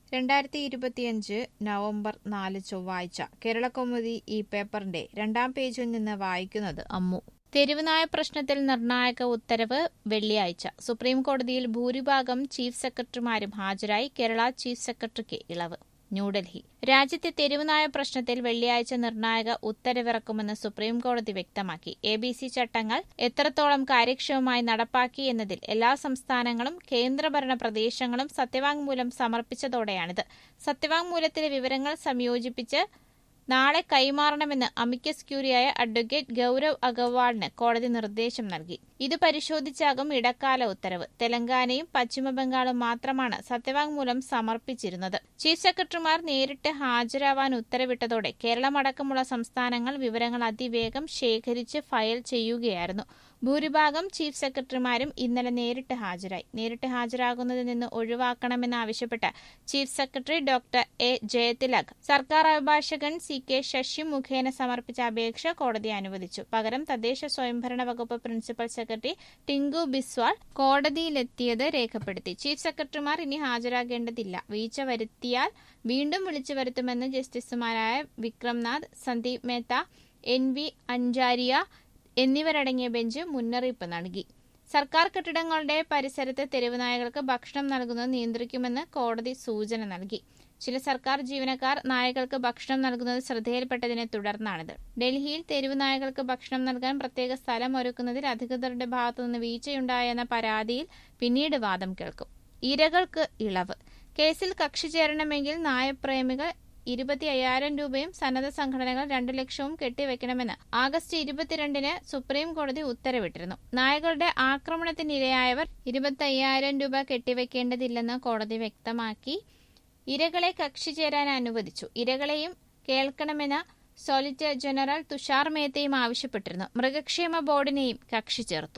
രണ്ടായിരത്തി ഇരുപത്തിയഞ്ച് നവംബർ നാല് ചൊവ്വാഴ്ച കേരളകൗമുദി ഈ പേപ്പറിന്റെ രണ്ടാം പേജിൽ നിന്ന് വായിക്കുന്നത് അമ്മു തെരുവുനായ പ്രശ്നത്തിൽ നിർണായക ഉത്തരവ് വെള്ളിയാഴ്ച സുപ്രീം കോടതിയിൽ ഭൂരിഭാഗം ചീഫ് സെക്രട്ടറിമാരും ഹാജരായി കേരള ചീഫ് സെക്രട്ടറിക്ക് ഇളവ് ന്യൂഡൽഹി രാജ്യത്തെ തെരുവുനായ പ്രശ്നത്തിൽ വെള്ളിയാഴ്ച നിർണായക ഉത്തരവിറക്കുമെന്ന് സുപ്രീം കോടതി വ്യക്തമാക്കി എ ബി സി ചട്ടങ്ങൾ എത്രത്തോളം കാര്യക്ഷമമായി നടപ്പാക്കി എന്നതിൽ എല്ലാ സംസ്ഥാനങ്ങളും കേന്ദ്രഭരണ പ്രദേശങ്ങളും സത്യവാങ്മൂലം സമർപ്പിച്ചതോടെയാണിത് സത്യവാങ്മൂലത്തിലെ വിവരങ്ങൾ സംയോജിപ്പിച്ച് നാളെ കൈമാറണമെന്ന് അമിക്കസ് ക്യൂരിയായ അഡ്വക്കേറ്റ് ഗൌരവ് അഗർവാളിന് കോടതി നിർദ്ദേശം നൽകി ഇത് പരിശോധിച്ചാകും ഇടക്കാല ഉത്തരവ് തെലങ്കാനയും പശ്ചിമബംഗാളും മാത്രമാണ് സത്യവാങ്മൂലം സമർപ്പിച്ചിരുന്നത് ചീഫ് സെക്രട്ടറിമാർ നേരിട്ട് ഹാജരാവാൻ ഉത്തരവിട്ടതോടെ കേരളമടക്കമുള്ള സംസ്ഥാനങ്ങൾ വിവരങ്ങൾ അതിവേഗം ശേഖരിച്ച് ഫയൽ ചെയ്യുകയായിരുന്നു ഭൂരിഭാഗം ചീഫ് സെക്രട്ടറിമാരും ഇന്നലെ നേരിട്ട് ഹാജരായി നേരിട്ട് ഹാജരാകുന്നതിൽ നിന്ന് ഒഴിവാക്കണമെന്നാവശ്യപ്പെട്ട് chief secretary doctor A Jayathilak സർക്കാർ അഭിഭാഷകൻ സി കെ ശശി മുഖേന സമർപ്പിച്ച അപേക്ഷ കോടതി അനുവദിച്ചു പകരം തദ്ദേശ സ്വയംഭരണ വകുപ്പ് പ്രിൻസിപ്പൽ സെക്രട്ടറി ടിങ്കു ബിസ്വാൾ കോടതിയിലെത്തിയത് രേഖപ്പെടുത്തി ചീഫ് സെക്രട്ടറിമാർ ഇനി ഹാജരാകേണ്ടതില്ല വീഴ്ച വരുത്തിയാൽ വീണ്ടും വിളിച്ചു വരുത്തുമെന്ന് ജസ്റ്റിസുമാരായ വിക്രംനാഥ് സന്ദീപ് മേത്ത എൻ വി അഞ്ചാരിയ എന്നിവരടങ്ങിയ ബെഞ്ച് മുന്നറിയിപ്പ് നൽകി സർക്കാർ കെട്ടിടങ്ങളുടെ പരിസരത്ത് തെരുവുനായകൾക്ക് ഭക്ഷണം നൽകുന്നത് നിയന്ത്രിക്കുമെന്ന് കോടതി സൂചന നൽകി ചില സർക്കാർ ജീവനക്കാർ നായകൾക്ക് ഭക്ഷണം നൽകുന്നത് ശ്രദ്ധയിൽപ്പെട്ടതിനെ തുടർന്നാണിത് ഡൽഹിയിൽ തെരുവ് നായകൾക്ക് ഭക്ഷണം നൽകാൻ പ്രത്യേക സ്ഥലം ഒരുക്കുന്നതിൽ അധികൃതരുടെ ഭാഗത്തുനിന്ന് വീഴ്ചയുണ്ടായെന്ന പരാതിയിൽ പിന്നീട് വാദം കേൾക്കും ഇരകൾക്ക് ഇളവ് കേസിൽ കക്ഷി ചേരണമെങ്കിൽ നായപ്രേമികൾ ഇരുപത്തി അയ്യായിരം രൂപയും സന്നദ്ധ സംഘടനകൾ രണ്ടു ലക്ഷവും കെട്ടിവെക്കണമെന്ന് ആഗസ്റ്റ് ഇരുപത്തിരണ്ടിന് സുപ്രീം കോടതി ഉത്തരവിട്ടിരുന്നു നായകളുടെ ആക്രമണത്തിനിരയായവർ ഇരുപത്തി അയ്യായിരം രൂപ കെട്ടിവെക്കേണ്ടതില്ലെന്ന് കോടതി വ്യക്തമാക്കി ഇരകളെ കക്ഷി ചേരാൻ അനുവദിച്ചു ഇരകളെയും കേൾക്കണമെന്ന് സോളിറ്റർ ജനറൽ തുഷാർ മേത്തയും ആവശ്യപ്പെട്ടിരുന്നു മൃഗക്ഷേമ ബോർഡിനെയും കക്ഷി ചേർത്തു